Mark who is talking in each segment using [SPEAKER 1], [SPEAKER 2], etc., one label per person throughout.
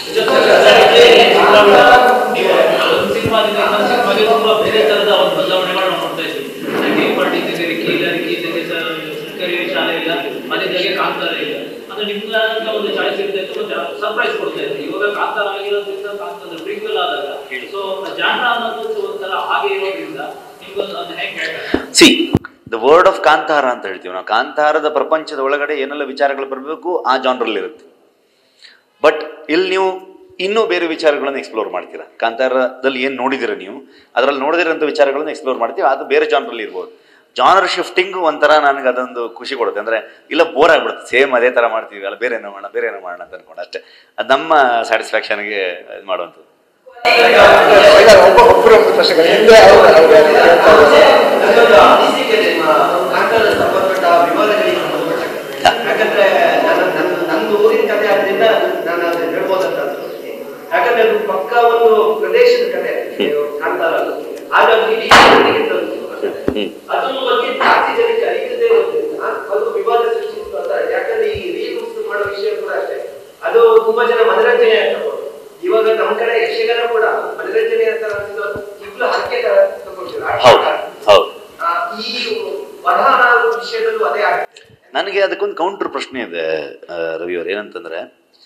[SPEAKER 1] ನೀವು ಒಂದು ಸಿನಿಮಾದಿಂದ ಇನ್ನೊಂದು ಸಿನಿಮಾಗೆ ತುಂಬಾ ಬೇರೆ ತರದ ಒಂದು ಬದಲಾವಣೆಗಳನ್ನ ನೋಡ್ತಾ ಇದ್ದೀವಿ ಡೀಪ್ ಪಟ್ಟಿದ್ದೀರಿ ಕೀಲರ್ ಕೀಲರಿ ಕರಿ ಶಾಲೆ ಇಲ್ಲ ಮನೆದಾಗೆ ಕಾಂತಾರ ಇಲ್ಲ ಅಂದ್ರೆ ನಿಮ್ಗೆ ಅಂತ ಒಂದು ಚಾಯ್ಸ್ ಇರುತ್ತೆ ಅಂತ ಸರ್ಪ್ರೈಸ್ ಕೊಡ್ತಾ ಇದ್ರು ಇವಾಗ ಕಾಂತಾರ ಆಗಿರೋದ್ರಿಂದ ಕಾಂತಾರ ಪ್ರೀಕ್ವೆಲ್ ಆದಾಗ ಸೊ ಜಾನ್ರ ಅನ್ನೋದು ಒಂಥರ ಹಾಗೆ ಇರೋದ್ರಿಂದ ನಿಮ್ಗೊಂದು ಅದು ಹೆಂಗೆ
[SPEAKER 2] see the word of Kantara ಅಂತ ಹೇಳ್ತೀವಿ ನಾವು ಕಾಂತಾರದ ಪ್ರಪಂಚದ ಒಳಗಡೆ ಏನೆಲ್ಲ ವಿಚಾರಗಳು ಬರಬೇಕು ಆ ಜಾನ್ರಲ್ಲಿ ಇರುತ್ತೆ ಬಟ್ ಇಲ್ಲಿ ನೀವು ಇನ್ನೂ ಬೇರೆ ವಿಚಾರಗಳನ್ನು ಎಕ್ಸ್ಪ್ಲೋರ್ ಮಾಡ್ತೀರಾ ಕಾಂತಾರದಲ್ಲಿ ಏನು ನೋಡಿದಿರ ನೀವು ಅದರಲ್ಲಿ ನೋಡಿದಿರೋಂಥ ವಿಚಾರಗಳನ್ನು ಎಕ್ಸ್ಪ್ಲೋರ್ ಮಾಡ್ತೀವಿ ಅದು ಬೇರೆ ಜಾನ್ರಲ್ಲಿ ಇರ್ಬೋದು ಜಾನರ್ ಶಿಫ್ಟಿಂಗ್ ಒಂಥರ ನನಗೆ ಅದೊಂದು ಖುಷಿ ಕೊಡುತ್ತೆ ಅಂದರೆ ಇಲ್ಲ ಬೋರ್ ಆಗ್ಬಿಡುತ್ತೆ ಸೇಮ್ ಅದೇ ಥರ ಮಾಡ್ತೀವಿ ಅಲ್ಲ ಬೇರೆ ಏನೋ ಮಾಡೋಣ ಬೇರೆ ಏನೋ ಮಾಡೋಣ ಅಂತ ಅನ್ಕೊಂಡು ಅಷ್ಟೇ ಅದು ನಮ್ಮ ಸ್ಯಾಟಿಸ್ಫ್ಯಾಕ್ಷನ್ಗೆ ಇದು ಮಾಡುವಂಥದ್ದು
[SPEAKER 3] ಈಗ ಒಬ್ಬ ಒಬ್ಬರು ಒಂದು ಪ್ರಶ್ನೆಗಳು ಹಿಂದೆ ಅವರು ಅವರು
[SPEAKER 4] ನನ್ನೊಂದು ಅನಿಸಿಕೆ ಇದೆ, ನಿಮ್ಮ ಕಾಂತಾರ ಸಂಬಂಧಪಟ್ಟ ವಿವಾದಗಳಿಗೆ ಸಂಬಂಧಪಟ್ಟ ಯಾಕಂದ್ರೆ ನನ್ನ ನನ್ನ ನಂದು ಊರಿನ ಕಥೆ ಆದ್ರಿಂದ ನಾನು ಅದನ್ನ ಹೇಳ್ಬೋದಂತ ಅನ್ಸುತ್ತೆ ಯಾಕಂದ್ರೆ ಅದು ಪಕ್ಕ ಒಂದು ಪ್ರದೇಶದ ಕಥೆ ಕಾಂತಾರ ಅದು. ಹಾಗಾಗಿ ಇಡೀ ಊರಿಗೆ ತಲುಪಿತು. ಅದ್ರ ಬಗ್ಗೆ ಜಾಸ್ತಿ ಜನಕ್ಕೆ ಅರಿಯದೇ ಇರೋದ್ರಿಂದ ಅದು ವಿವಾದ ಸೃಷ್ಟಿಸಿತು ಅಂತ ಯಾಕಂದ್ರೆ ಈ ರೀಲ್ಸ್ ಮಾಡೋ ವಿಷಯ ಕೂಡ ಅಷ್ಟೇ ಅದು ತುಂಬಾ ಜನ ಮನರಂಜನೆ ಅಂತ ತಗೊಂಡು ಇವಾಗ ನಮ್ಮ ಕಡೆ ಯಕ್ಷಗಾನ ಕೂಡ ಮನರಂಜನೆ ಅಂತ ಅನ್ಸಿದ್ದು ಈಗಲೂ ಹರಕೆ ತರ ತಗೊಂಡಿದ್ರು
[SPEAKER 2] ಹೌದು ಹೌದು
[SPEAKER 4] ಆ, ಈ ವರಹ ವಿಷಯದಲ್ಲೂ ಅದೇ ಆಗುತ್ತೆ
[SPEAKER 2] ನನಗೆ ಅದಕ್ಕೊಂದು ಕೌಂಟರ್ ಪ್ರಶ್ನೆ ಇದೆ ಆ, ರವಿ ಅವ್ರು ಏನಂತಂದ್ರೆ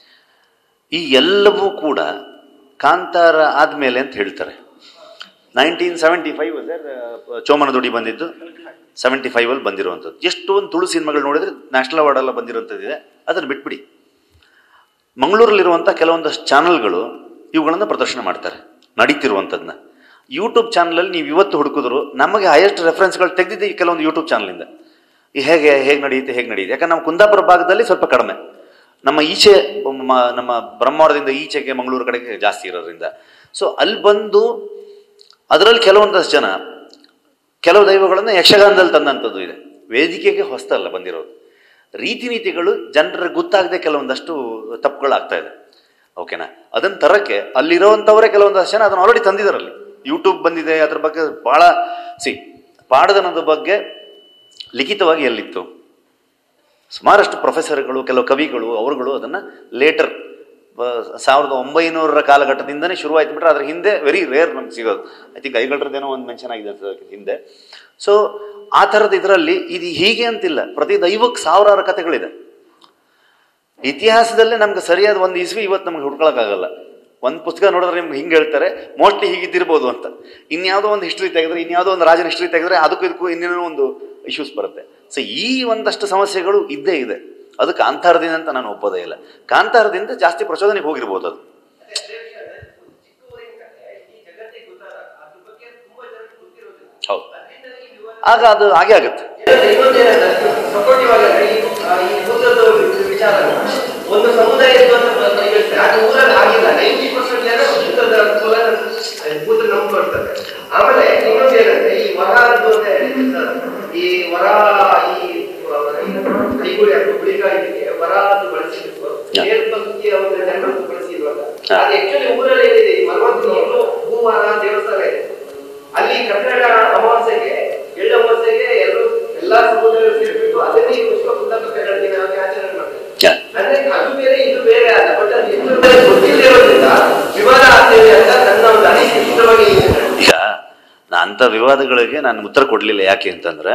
[SPEAKER 2] ಈ ಎಲ್ಲವೂ ಕೂಡ ಕಾಂತಾರ ಆದ್ಮೇಲೆ ಅಂತ ಹೇಳ್ತಾರೆ ನೈನ್ಟೀನ್ ಸೆವೆಂಟಿ ಫೈವ್ ಚೋಮನ ದುಡಿ ಬಂದಿದ್ದು ಸೆವೆಂಟಿ ಫೈವಲ್ಲಿ ಬಂದಿರುವಂಥದ್ದು ಎಷ್ಟೊಂದು ತುಳು ಸಿನಿಮಾಗಳು ನೋಡಿದ್ರೆ ನ್ಯಾಷನಲ್ ಅವಾರ್ಡ್ ಎಲ್ಲ ಬಂದಿರುವಂಥದ್ದಿದೆ ಅದನ್ನು ಬಿಟ್ಬಿಡಿ ಮಂಗಳೂರಲ್ಲಿರುವಂಥ ಕೆಲವೊಂದಷ್ಟು ಚಾನಲ್ಗಳು ಇವುಗಳನ್ನು ಪ್ರದರ್ಶನ ಮಾಡ್ತಾರೆ ನಡೀತಿರುವಂಥದ್ದನ್ನ ಯೂಟ್ಯೂಬ್ ಚಾನಲಲ್ಲಿ ನೀವು ಇವತ್ತು ಹುಡುಕಿದ್ರು ನಮಗೆ ಹೈಯೆಸ್ಟ್ ರೆಫರೆನ್ಸ್ಗಳು ತೆಗೆದಿದ್ದೆ ಈ ಕೆಲವೊಂದು ಯೂಟ್ಯೂಬ್ ಚಾನಲಿಂದ ಈ ಹೇಗೆ ಹೇಗೆ ನಡೆಯುತ್ತೆ ಹೇಗೆ ನಡೆಯುತ್ತೆ ಯಾಕಂದ್ರೆ ನಮ್ಮ ಕುಂದಾಪುರ ಭಾಗದಲ್ಲಿ ಸ್ವಲ್ಪ ಕಡಿಮೆ ನಮ್ಮ ಈಚೆ ಮ- ನಮ್ಮ ಬ್ರಹ್ಮಾವರದಿಂದ ಈಚೆಗೆ ಮಂಗಳೂರು ಕಡೆಗೆ ಜಾಸ್ತಿ ಇರೋದ್ರಿಂದ ಸೊ ಅಲ್ಲಿ ಬಂದು ಅದರಲ್ಲಿ ಕೆಲವೊಂದಷ್ಟು ಜನ ಕೆಲವು ದೈವಗಳನ್ನು ಯಕ್ಷಗಾನದಲ್ಲಿ ತಂದಂಥದ್ದು ಇದೆ ವೇದಿಕೆಗೆ ಹೊಸ್ತಲ್ಲ ಬಂದಿರೋದು ರೀತಿ ನೀತಿಗಳು ಜನರಿಗೆ ಗೊತ್ತಾಗದೆ ಕೆಲವೊಂದಷ್ಟು ತಪ್ಪುಗಳಾಗ್ತಾ ಇದೆ ಓಕೆನಾ ಅದನ್ನ ತರಕ್ಕೆ ಅಲ್ಲಿರೋವಂಥವರೇ ಕೆಲವೊಂದಷ್ಟು ಜನ ಅದನ್ನ ಆಲ್ರೆಡಿ ತಂದಿದ್ದಾರಲ್ಲಿ ಯೂಟ್ಯೂಬ್ ಬಂದಿದೆ ಅದ್ರ ಬಗ್ಗೆ ಬಹಳ ಸಿ ಪಾಡದನದ ಬಗ್ಗೆ ಲಿಖಿತವಾಗಿ ಎಲ್ಲಿತ್ತು ಸುಮಾರಷ್ಟು ಪ್ರೊಫೆಸರ್ಗಳು ಕೆಲವು ಕವಿಗಳು ಅವರುಗಳು ಅದನ್ನು ಲೇಟರ್ ಸಾವಿರದ ಒಂಬೈನೂರರ ಕಾಲಘಟ್ಟದಿಂದನೇ ಶುರುವಾಯ್ತು ಬಿಟ್ರೆ ಅದ್ರ ಹಿಂದೆ ವೆರಿ ರೇರ್ ನಮ್ಗೆ ಸಿಗೋದು ಐ ಥಿಂಕ್ ಐಗಳ್ರದ್ದೇನೋ ಒಂದು ಮೆನ್ಷನ್ ಆಗಿದೆ ಅಂತ ಅದಕ್ಕೆ ಹಿಂದೆ ಸೊ ಆ ಥರದ ಇದರಲ್ಲಿ ಇದು ಹೀಗೆ ಅಂತಿಲ್ಲ ಪ್ರತಿ ದೈವಕ್ಕೆ ಸಾವಿರಾರು ಕಥೆಗಳಿದೆ ಇತಿಹಾಸದಲ್ಲೇ ನಮ್ಗೆ ಸರಿಯಾದ ಒಂದು ಇಸ್ವಿ ಇವತ್ತು ನಮ್ಗೆ ಹುಡ್ಕೊಳಕ್ಕಾಗಲ್ಲ ಒಂದು ಪುಸ್ತಕ ನೋಡಿದ್ರೆ ನಿಮ್ಗೆ ಹಿಂಗೆ ಹೇಳ್ತಾರೆ ಮೋಸ್ಟ್ಲಿ ಹೀಗಿದ್ದಿರ್ಬೋದು ಅಂತ ಇನ್ಯಾವುದೋ ಒಂದು ಹಿಸ್ಟ್ರಿ ತೆಗೆದ್ರೆ ಇನ್ಯಾವುದೋ ಒಂದು ರಾಜನ ಹಿಸ್ಟ್ರಿ ತೆಗೆದ್ರೆ ಅದಕ್ಕೂ ಇದಕ್ಕೂ ಇನ್ನೇನೋ ಒಂದು ಇಶ್ಯೂಸ್ ಬರುತ್ತೆ ಸೊ ಈ ಒಂದಷ್ಟು ಸಮಸ್ಯೆಗಳು ಇದ್ದೇ ಇದೆ ಅದು ಕಾಂತಾರದಿಂದ ಅಂತ ನಾನು ಒಪ್ಪೋದೇ ಇಲ್ಲ ಕಾಂತಾರದಿಂದ ಜಾಸ್ತಿ ಪ್ರಚೋದನೆಗೆ ಹೋಗಿರ್ಬೋದು ಅದು
[SPEAKER 4] ಚಿಕ್ಕ ಊರಿನ ಕಥೆ ಈ ಜಗತ್ತಿಗೆ ಗೊತ್ತಾಗ ಅದ್ರ ಬಗ್ಗೆ ತುಂಬಾ ಜನಕ್ಕೆ ಗೊತ್ತಿರೋದಿಲ್ಲ
[SPEAKER 2] ಹೌದು
[SPEAKER 4] ಅದರಿಂದ ಈ ವಿವಾದ
[SPEAKER 2] ಆಗ ಅದು ಹಾಗೆ ಆಗುತ್ತೆ
[SPEAKER 4] ಸಪೋರ್ಟಿವ್ ಆಗಿ ಈ ಭೂತದ ವಿಚಾರ ಒಂದು ಸಮುದಾಯದ್ದು ಅಂತ ಪರಿಗಣಿಸ್ತಾರೆ ಅದು ಊರಲ್ಲಿ ಆಗಿಲ್ಲ ನೈಂಟಿ ಪರ್ಸೆಂಟ್ ಜನ ಭೂತದ ಅನುಕೂಲ ಭೂತ ನಂಬ್ಕೊಳ್ತಾರೆ ಆಮೇಲೆ ಇನ್ನೊಂದು ಏನಂದ್ರೆ ಈ ವರದ್ದು ಅಂತ ಹೇಳ್ತಾರೆ. ಈ ವರ ಈ ಕೈಗೂಳಿ ಅಥವಾ ಗುಳಿಗಾಯಿಗೆ ವರ ಅದು ಬಳಸಿದ್ರು
[SPEAKER 2] Yeah.
[SPEAKER 4] ಮೇಲ್ಪಂಕ್ತಿಯ ಒಂದು ಜನರನ್ನು ಬಳಸಿರುವಾಗ
[SPEAKER 2] Yeah.
[SPEAKER 4] ಅದು ಆಕ್ಚುಲಿ ಊರಲ್ಲಿ ಏನಿದೆ ಈ ಮರವಂತಿನಲ್ಲೂ ಭೂವಾರ ದೇವಸ್ಥಾನ ಇದೆ ಅಲ್ಲಿ ಕನ್ನಡ ಅಮಾವಾಸ್ಯೆಗೆ ಎಳ್ಳು ಅಮಾವಾಸ್ಯೆಗೆ ಎಲ್ಲರೂ ಎಲ್ಲಾ ಸಮುದಾಯ ಸೇರ್ಬಿಟ್ಟು ಅದನ್ನೇ ಈ ವಿಶ್ವ ಕುಂದಾಪುರ ದಿನ ಆಗಿ ಆಚರಣೆ ಮಾಡ್ತಾರೆ
[SPEAKER 2] Yeah.
[SPEAKER 4] ಅಂದ್ರೆ ಅದು ಬೇರೆ ಇದು ಬೇರೆ ಅಲ್ಲ ಬಟ್ ಅದು ಎಷ್ಟು ಬೇರೆ ಗೊತ್ತಿಲ್ಲದಿರೋದ್ರಿಂದ ವಿವಾದ ಆಗ್ತೇವೆ ಅಂತ ನನ್ನ ಒಂದು ಅನಿಸಿಕೆ ಶುದ್ಧವಾಗಿ ಇದೆ.
[SPEAKER 2] ಈಗ ನಾ ಅಂಥ ವಿವಾದಗಳಿಗೆ ನಾನು ಉತ್ತರ ಕೊಡಲಿಲ್ಲ ಯಾಕೆ ಅಂತಂದ್ರೆ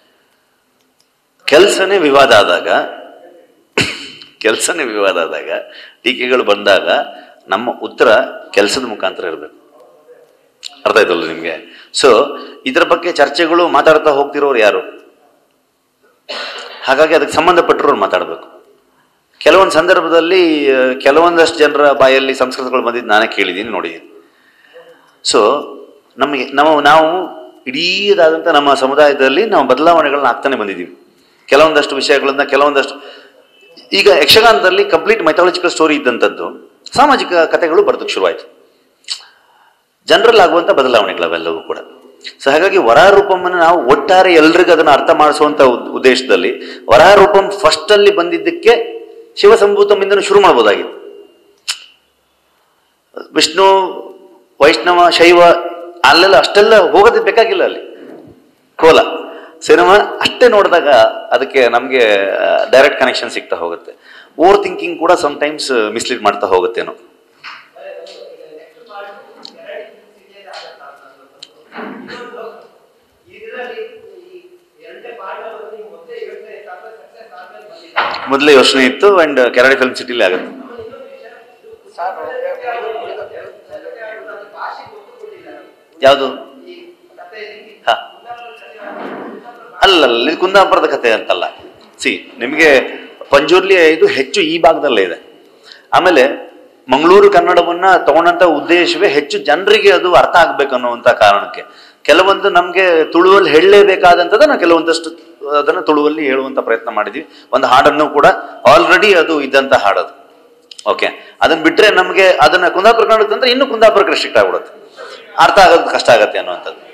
[SPEAKER 2] ಕೆಲಸನೇ ವಿವಾದ ಆದಾಗ ಕೆಲಸನೇ ವಿವಾದ ಆದಾಗ ಟೀಕೆಗಳು ಬಂದಾಗ ನಮ್ಮ ಉತ್ತರ ಕೆಲಸದ ಮುಖಾಂತರ ಇರಬೇಕು ಅರ್ಥ ಆಯ್ತಲ್ಲ ನಿಮಗೆ ಸೊ ಇದರ ಬಗ್ಗೆ ಚರ್ಚೆಗಳು ಮಾತಾಡ್ತಾ ಹೋಗ್ತಿರೋರು ಯಾರು ಹಾಗಾಗಿ ಅದಕ್ಕೆ ಸಂಬಂಧಪಟ್ಟಿರೋರು ಮಾತಾಡಬೇಕು ಕೆಲವೊಂದು ಸಂದರ್ಭದಲ್ಲಿ ಆ, ಕೆಲವೊಂದಷ್ಟು ಜನರ ಬಾಯಲ್ಲಿ ಸಂಸ್ಕೃತಗಳು ಬಂದಿದ್ದು ನಾನೇ ಕೇಳಿದ್ದೀನಿ ನೋಡಿದ್ದೀನಿ ಸೊ ನಮಗೆ ನಾವು ನಾವು ಇಡೀದಾದಂಥ ನಮ್ಮ ಸಮುದಾಯದಲ್ಲಿ ನಾವು ಬದಲಾವಣೆಗಳನ್ನ ಆಗ್ತಾನೆ ಬಂದಿದ್ದೀವಿ ಕೆಲವೊಂದಷ್ಟು ವಿಷಯಗಳನ್ನ ಕೆಲವೊಂದಷ್ಟು ಈಗ ಯಕ್ಷಗಾನದಲ್ಲಿ ಕಂಪ್ಲೀಟ್ ಮೈಥಾಲಜಿಕಲ್ ಸ್ಟೋರಿ ಇದ್ದಂಥದ್ದು ಸಾಮಾಜಿಕ ಕಥೆಗಳು ಬರೋದಕ್ಕೆ ಶುರುವಾಯಿತು ಜನರಲ್ಲಿ ಆಗುವಂಥ ಬದಲಾವಣೆಗಳವೆಲ್ಲವೂ ಕೂಡ ಸೊ ಹಾಗಾಗಿ ವರಾರೂಪಮ್ಮನ್ನು ನಾವು ಒಟ್ಟಾರೆ ಎಲ್ರಿಗೂ ಅದನ್ನು ಅರ್ಥ ಮಾಡಿಸುವಂಥ ಉದ್- ಉದ್ದೇಶದಲ್ಲಿ ವರಾರೂಪಂ ಫಸ್ಟ್ ಅಲ್ಲಿ ಬಂದಿದ್ದಕ್ಕೆ ಶಿವಸಂಭೂತಮಿಂದನೂ ಶುರು ಮಾಡ್ಬೋದಾಗಿತ್ತು ವಿಷ್ಣು ವೈಷ್ಣವ ಶೈವ ಅಲ್ಲೆಲ್ಲ ಅಷ್ಟೆಲ್ಲ ಹೋಗೋದು ಬೇಕಾಗಿಲ್ಲ ಅಲ್ಲಿ ಕೋಲ ಸಿನಿಮಾ ಅಷ್ಟೇ ನೋಡಿದಾಗ ಅದಕ್ಕೆ ನಮಗೆ ಡೈರೆಕ್ಟ್ ಕನೆಕ್ಷನ್ ಸಿಗ್ತಾ ಹೋಗುತ್ತೆ ಓವರ್ ಥಿಂಕಿಂಗ್ ಕೂಡ ಟೈಮ್ಸ್ ಮಿಸ್ಲೀಡ್ ಮಾಡ್ತಾ ಹೋಗುತ್ತೇನೋ ಮೊದಲೇ ಯೋಚನೆ ಇತ್ತು ಅಂಡ್ ಕೆರಳಿ ಫಿಲ್ಮ್ ಸಿಟಿಲಿ ಆಗುತ್ತೆ
[SPEAKER 3] ಸರ್
[SPEAKER 2] ಯಾವುದು ಹಾ ಅಲ್ಲ ಅಲ್ಲ, ಇದು ಕುಂದಾಪುರದ ಕಥೆ ಅಂತಲ್ಲ ಸಿ ನಿಮಗೆ ಪಂಜುರ್ಲಿ ಇದು ಹೆಚ್ಚು ಈ ಭಾಗದಲ್ಲೇ ಇದೆ ಆಮೇಲೆ ಮಂಗಳೂರು ಕನ್ನಡವನ್ನ ತಗೊಂಡಂತ ಉದ್ದೇಶವೇ ಹೆಚ್ಚು ಜನರಿಗೆ ಅದು ಅರ್ಥ ಆಗ್ಬೇಕು ಅನ್ನುವಂತ ಕಾರಣಕ್ಕೆ ಕೆಲವೊಂದು ನಮ್ಗೆ ತುಳುವಲ್ಲಿ ಹೇಳಲೇಬೇಕಾದಂಥದ್ದನ್ನ ಕೆಲವೊಂದಷ್ಟು ಅದನ್ನ ತುಳುವಲ್ಲಿ ಹೇಳುವಂತ ಪ್ರಯತ್ನ ಮಾಡಿದ್ವಿ ಒಂದು ಹಾಡನ್ನು ಕೂಡ ಆಲ್ರೆಡಿ ಅದು ಇದ್ದಂತ ಹಾಡದು ಓಕೆ ಅದನ್ನ ಬಿಟ್ರೆ ನಮಗೆ ಅದನ್ನ ಕುಂದಾಪುರ ಕನ್ನಡಕ್ಕೆ ಅಂದ್ರೆ ಇನ್ನೂ ಕುಂದಾಪುರಕ್ಕೆ ರೆಸ್ಟ್ರಿಕ್ಟ್ ಆಗ್ಬಿಡುತ್ತೆ ಅರ್ಥ ಆಗೋದು ಕಷ್ಟ ಆಗತ್ತೆ ಅನ್ನುವಂಥದ್ದು